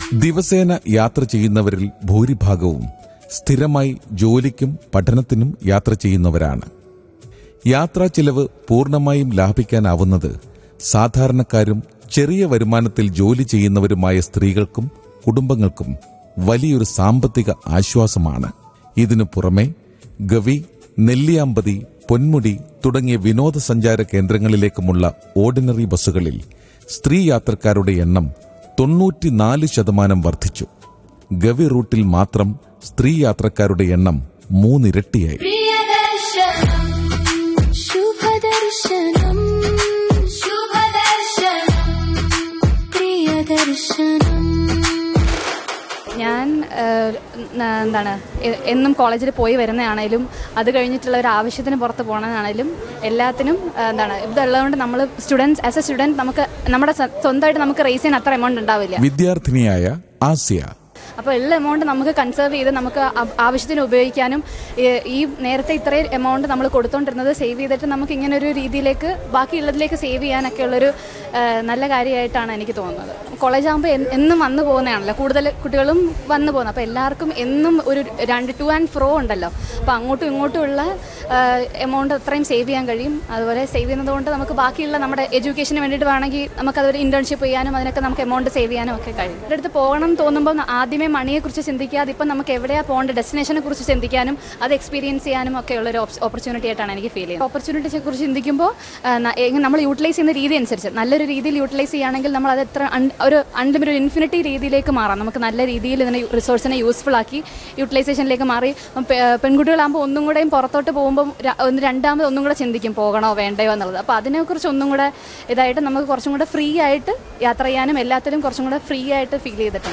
ദിവസേന യാത്ര ചെയ്യുന്നവരിൽ ഭൂരിഭാഗവും സ്ഥിരമായി ജോലിക്കും പഠനത്തിനും യാത്ര ചെയ്യുന്നവരാണ് യാത്രാ ചിലവ് പൂർണ്ണമായും ലാഭിക്കാനാവുന്നത് സാധാരണക്കാരും ചെറിയ വരുമാനത്തിൽ ജോലി ചെയ്യുന്നവരുമായ സ്ത്രീകൾക്കും കുടുംബങ്ങൾക്കും വലിയൊരു സാമ്പത്തിക ആശ്വാസമാണ് ഇതിനു പുറമെ ഗവി നെല്ലിയാമ്പതി പൊന്മുടി തുടങ്ങിയ വിനോദസഞ്ചാര കേന്ദ്രങ്ങളിലേക്കുമുള്ള ഓർഡിനറി ബസ്സുകളിൽ സ്ത്രീ യാത്രക്കാരുടെ എണ്ണം തൊണ്ണൂറ്റിനാല് ശതമാനം വർദ്ധിച്ചു ഗവി റൂട്ടിൽ മാത്രം സ്ത്രീ യാത്രക്കാരുടെ എണ്ണം മൂന്നിരട്ടിയായി പ്രിയദർശനം ശുഭദർശനം ശുഭദർശനം പ്രിയദർശനം ഞാൻ ഏഹ്, ന- എന്താണ് എ- എന്നും കോളേജിൽ പോയി വരുന്നതാണേലും അത് കഴിഞ്ഞിട്ടുള്ള ഒരു ആവശ്യത്തിന് പുറത്ത് പോകണമെന്നാണേലും എല്ലാത്തിനും ഏഹ്, എന്താണ് ഇതുള്ളതുകൊണ്ട് നമ്മൾ സ്റ്റുഡൻസ് ആസ് എ സ്റ്റുഡൻറ് നമുക്ക് നമ്മുടെ സ്വ- സ്വന്തമായിട്ട് നമുക്ക് റേസ് ചെയ്യാൻ അത്ര എമൗണ്ട് ഉണ്ടാവില്ല വിദ്യാർത്ഥിനിയായ ആസിയ അപ്പോൾ ഉള്ള എമൗണ്ട് നമുക്ക് കൺസേർവ് ചെയ്ത് നമുക്ക് ആ- ആവശ്യത്തിന് ഉപയോഗിക്കാനും ഈ- ഈ നേരത്തെ ഇത്രയും എമൗണ്ട് നമ്മൾ കൊടുത്തോണ്ടിരുന്നത് സേവ് ചെയ്തിട്ട് നമുക്ക് ഇങ്ങനെ ഒരു രീതിയിലേക്ക് ബാക്കിയുള്ളതിലേക്ക് സേവ് ചെയ്യാനൊക്കെ ഉള്ളൊരു ആ, നല്ല കാര്യമായിട്ടാണ് എനിക്ക് തോന്നുന്നത് കോളേജ് ആകുമ്പോൾ എന്നും വന്നു പോകുന്നതാണല്ലോ കൂടുതൽ കുട്ടികളും വന്നു പോകുന്നത് അപ്പോൾ എല്ലാവർക്കും എന്നും ഒരു രണ്ട് ടു ആൻഡ് ഫ്രോ ഉണ്ടല്ലോ അപ്പോൾ അങ്ങോട്ടും ഇങ്ങോട്ടും ഉള്ള എമൗണ്ട് അത്രയും സേവ് ചെയ്യാൻ കഴിയും അതുപോലെ സേവ് ചെയ്യുന്നത് കൊണ്ട് നമുക്ക് ബാക്കിയുള്ള നമ്മുടെ എഡ്യൂക്കേഷന് വേണ്ടിയിട്ട് വേണമെങ്കിൽ നമുക്കതൊരു ഇന്റേൺഷിപ്പ് ചെയ്യാനും അതിനൊക്കെ നമുക്ക് എമൗണ്ട് സേവ് ചെയ്യാനും ഒക്കെ കഴിയും എൻ്റെ അടുത്ത് പോകണം എന്ന് തോന്നുമ്പോൾ ആദ്യമേ മണിയെക്കുറിച്ച് ചിന്തിക്കാതെ ഇപ്പം നമുക്ക് എവിടെയാണ് പോകേണ്ട ഡെസ്റ്റിനേഷനെ കുറിച്ച് ചിന്തിക്കാനും അത് എക്സ്പീരിയൻസ് ചെയ്യാനും ഒക്കെ ഉള്ള ഒരു ഓപ്പർച്യൂണിറ്റി ആയിട്ടാണ് എനിക്ക് ഫീൽ ചെയ്യുന്നത് ഓപ്പർച്യൂണിറ്റിയെ കുറിച്ച് ചിന്തിക്കുമ്പോൾ ആ, ന- എങ്ങ- നമ്മൾ യൂട്ടിലൈസ് ചെയ്യുന്ന രീതി അനുസരിച്ച് നല്ലൊരു രീതിയിൽ യൂട്ടിലൈസ് ചെയ്യുകയാണെങ്കിൽ നമ്മൾ അത് എത്ര un- ഒരു അൺലിമിറ്റഡ് ഇൻഫിനിറ്റി രീതിയിലേക്ക് മാറാം നമുക്ക് നല്ല രീതിയിൽ ഇതിനെ റിസോഴ്സിനെ യൂസ്ഫുൾ ആക്കി യൂട്ടിലൈസേഷനിലേക്ക് മാറി പെ- പെൺകുട്ടികളാകുമ്പോൾ ഒന്നും കൂടെയും പുറത്തോട്ട് പോകുമ്പോൾ ര- ഒന്ന് രണ്ടാമത് ഒന്നും കൂടെ ചിന്തിക്കും പോകണോ വേണ്ടയോ എന്നുള്ളത് അപ്പോൾ അതിനെക്കുറിച്ച് ഒന്നും കൂടെ ഇതായിട്ട് നമുക്ക് കുറച്ചും കൂടെ ഫ്രീ ആയിട്ട് യാത്ര ചെയ്യാനും എല്ലാത്തിലും കുറച്ചും കൂടെ ഫ്രീ ആയിട്ട് ഫീൽ ചെയ്തിട്ടുണ്ട്